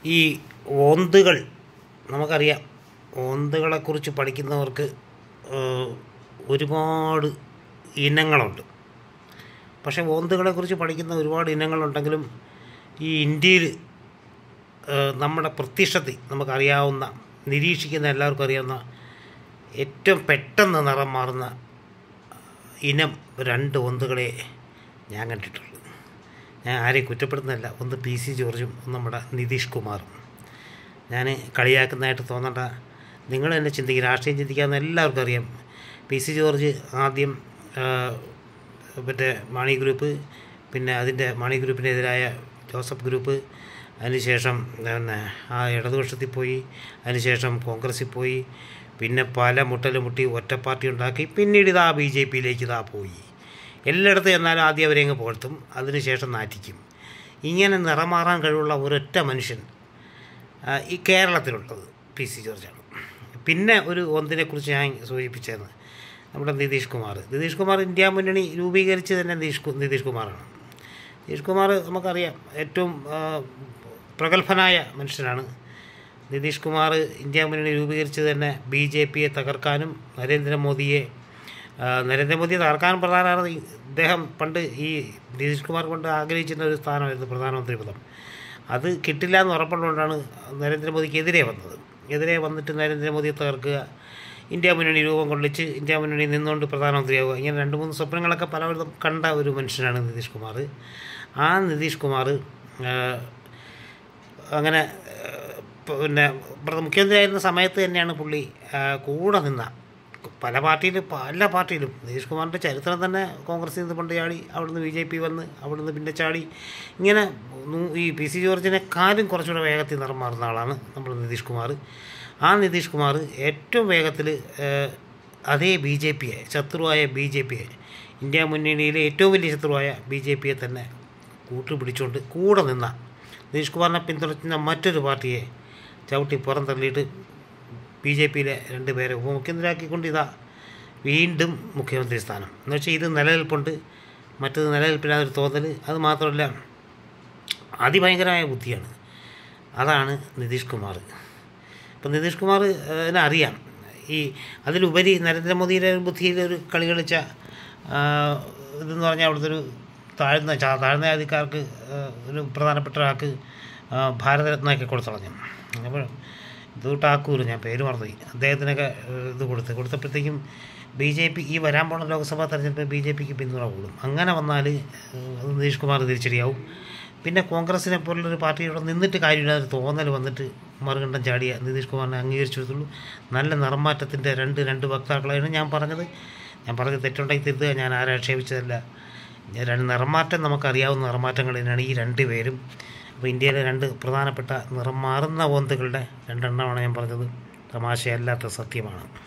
ഈ ഓന്തുകൾ നമുക്കറിയാം ഓന്തുകളെക്കുറിച്ച് പഠിക്കുന്നവർക്ക് ഏഹ്, ഒരുപാട് ഇനങ്ങളുണ്ട് പക്ഷേ ഓന്തുകളെക്കുറിച്ച് പഠിക്കുന്ന ഒരുപാട് ഇനങ്ങളുണ്ടെങ്കിലും ഈ ഇന്ത്യയിൽ ഏഹ്, നമ്മുടെ പ്രത്യക്ഷത്തിൽ നമുക്കറിയാവുന്ന നിരീക്ഷിക്കുന്ന എല്ലാവർക്കും അറിയാവുന്ന ഏറ്റവും പെട്ടെന്ന് നിറം മാറുന്ന ഇനം രണ്ട് ഒന്തുകളെ ഞാൻ കണ്ടിട്ടുള്ളൂ ഞാൻ ആരെയും കുറ്റപ്പെടുത്തുന്നില്ല ഒന്ന് പി സി ജോർജും ഒന്ന് നമ്മുടെ നിതീഷ് കുമാറും ഞാൻ കളിയാക്കുന്നതായിട്ട് തോന്നണ്ട നിങ്ങൾ തന്നെ ചിന്തിക്കുക രാഷ്ട്രീയം ചിന്തിക്കാമെന്ന് എല്ലാവർക്കും അറിയാം പി സി ജോർജ് ആദ്യം ആ, മറ്റേ മാണി ഗ്രൂപ്പ് പിന്നെ അതിൻ്റെ മാണി ഗ്രൂപ്പിനെതിരായ ജോസഫ് ഗ്രൂപ്പ് അതിനുശേഷം പിന്നെ ആ ഇടതുപക്ഷത്തിൽ പോയി അതിനുശേഷം കോൺഗ്രസ്സിൽ പോയി പിന്നെ പല മുട്ടലും മുട്ടി ഒറ്റ പാർട്ടി ഉണ്ടാക്കി പിന്നീട് ഇതാ ബി ജെ പിയിലേക്ക് ഇതാ പോയി എല്ലായിടത്തും എന്നാലും ആദ്യം അവരെ അങ്ങ് പുകഴ്ത്തും അതിനുശേഷം നാറ്റിക്കും ഇങ്ങനെ നിറമാറാൻ കഴിവുള്ള ഒരൊറ്റ മനുഷ്യൻ ആ, ഈ കേരളത്തിലുള്ളത് പി സി ജോർജാണ് പിന്നെ ഒരു ഒന്നിനെക്കുറിച്ച് ഞാൻ സൂചിപ്പിച്ചത് നമ്മുടെ നിതീഷ് കുമാർ നിതീഷ് കുമാർ ഇന്ത്യ മുന്നണി രൂപീകരിച്ച് തന്നെ നിതീഷ് കു- നിതീഷ് കുമാറാണ് നിതീഷ് കുമാർ നമുക്കറിയാം ഏറ്റവും ആ, പ്രഗത്ഭനായ മനുഷ്യനാണ് നിതീഷ് കുമാർ ഇന്ത്യ മുന്നണി രൂപീകരിച്ചത് തന്നെ ബി ജെ പിയെ തകർക്കാനും നരേന്ദ്രമോദിയെ ആ, നരേന്ദ്രമോദിയെ തകർക്കാനും പ്രധാനമാണ് ഈ- ഇദ്ദേഹം പണ്ട് ഈ നിതീഷ് കുമാർ കൊണ്ട് ആഗ്രഹിച്ചിരുന്ന ഒരു സ്ഥാനമായിരുന്നു പ്രധാനമന്ത്രി പദം അത് കിട്ടില്ല എന്ന് ഉറപ്പുള്ളതുകൊണ്ടാണ് നരേന്ദ്രമോദിക്ക് എതിരെ വന്നത് എതിരെ വന്നിട്ട് നരേന്ദ്രമോദിയെ തകർക്കുക ഇന്ത്യ മുന്നണി രൂപം കൊള്ളിച്ച് ഇന്ത്യ മുന്നണി നിന്നുകൊണ്ട് പ്രധാനമന്ത്രിയാവുക ഇങ്ങനെ രണ്ട് മൂന്ന് സ്വപ്നങ്ങളൊക്കെ പലവരും കണ്ട ഒരു മനുഷ്യനാണ് നിതീഷ് കുമാർ ആ നിതീഷ് കുമാർ അങ്ങനെ ഏഹ്, പിന്നെ പ്ര- മുഖ്യമന്ത്രിയായിരുന്ന സമയത്ത് തന്നെയാണ് പുള്ളി ആ, കൂടെ നിന്ന പല പാർട്ടിയിലും പല പാർട്ടിയിലും നിതീഷ് കുമാറിൻ്റെ ചരിത്രം തന്നെ കോൺഗ്രസിൽ നിന്ന് പണ്ട് ചാടി അവിടുന്ന് ബി ജെ പി വന്ന് അവിടുന്ന് പിന്നെ ചാടി ഇങ്ങനെ നൂ- ഈ പി സി ജോർജിനെക്കാളും കുറച്ചുകൂടെ വേഗത്തിൽ നിറം മാറുന്ന ആളാണ് നമ്മുടെ നിതീഷ് കുമാർ ആ നിതീഷ് കുമാർ ഏറ്റവും വേഗത്തിൽ അതേ ബി ജെ പിയെ ശത്രുവായ ബി ജെ പിയെ ഇന്ത്യ മുന്നണിയിലെ ഏറ്റവും വലിയ ശത്രുവായ ബി ജെ പിയെ തന്നെ കൂട്ടുപിടിച്ചുകൊണ്ട് കൂടെ നിന്ന നിതീഷ് കുമാറിനെ പിന്തുണയ്ക്കുന്ന മറ്റൊരു പാർട്ടിയെ ചവിട്ടി പുറന്തള്ളിയിട്ട് ബി ജെ പിയിലെ രണ്ട് പേരെ ഉപമുഖ്യമന്ത്രിയാക്കിക്കൊണ്ട് ഇതാ വീണ്ടും മുഖ്യമന്ത്രി സ്ഥാനം എന്ന് വെച്ചാൽ ഇത് നിലനിൽപ്പുണ്ട് മറ്റത് നിലനിൽപ്പില്ലാതൊരു തോന്നൽ അത് മാത്രമല്ല അതിഭയങ്കരമായ ബുദ്ധിയാണ് അതാണ് നിതീഷ് കുമാർ ഇപ്പം നിതീഷ് കുമാർ അതിനെ അറിയാം ഈ അതിലുപരി നരേന്ദ്രമോദിയുടെ ഒരു ബുദ്ധിയിൽ ഒരു കളി കളിച്ച ആ, ഇതെന്ന് പറഞ്ഞാൽ അവിടുത്തെ ഒരു താഴ്ന്ന ചാ- താഴ്ന്ന ജാതിക്കാർക്ക് ആ, ഒരു പ്രധാനപ്പെട്ട ഒരാൾക്ക് ആ, ഭാരതരത്നമൊക്കെ കൊടുത്തു കളഞ്ഞു അപ്പോൾ ഇത് ടാക്കൂർ ഞാൻ പേര് മറന്നുപോയി അദ്ദേഹത്തിനൊക്കെ ഏഹ്, ഇത് കൊടുത്ത് കൊടുത്തപ്പോഴത്തേക്കും ബി ജെ പി ഈ വരാൻ പോണ ലോക്സഭാ തെരഞ്ഞെടുപ്പ് ബി ജെ പിക്ക് പിന്തുണ കൂടും അങ്ങനെ വന്നാൽ അത് നിതീഷ് കുമാർ തിരിച്ചടിയാവും പിന്നെ കോൺഗ്രസിനെ പോലുള്ളൊരു പാർട്ടി ഇവിടെ നിന്നിട്ട് കാര്യമില്ലാതെ തോന്നൽ വന്നിട്ട് മറുകണ്ഠം ചാടിയ നിതീഷ് കുമാറിനെ അംഗീകരിച്ചെടുത്തുള്ളൂ നല്ല നിറമാറ്റത്തിൻ്റെ രണ്ട് രണ്ട് വക്താക്കളാണ് ഞാൻ പറഞ്ഞത് ഞാൻ പറഞ്ഞത് തെറ്റുണ്ടെങ്കിൽ തിരുത്തുക ഞാൻ ആരെ ആക്ഷേപിച്ചതല്ല ഞാൻ രണ്ട് നിറമാറ്റം നമുക്കറിയാവുന്ന നിറമാറ്റങ്ങൾ തന്നെയാണ് ഈ രണ്ട് പേരും അപ്പോൾ ഇന്ത്യയിലെ രണ്ട് പ്രധാനപ്പെട്ട നിറം മാറുന്ന ഓന്തുകളുടെ രണ്ടെണ്ണമാണ് ഞാൻ പറഞ്ഞത് തമാശയല്ലാത്ത സത്യമാണ്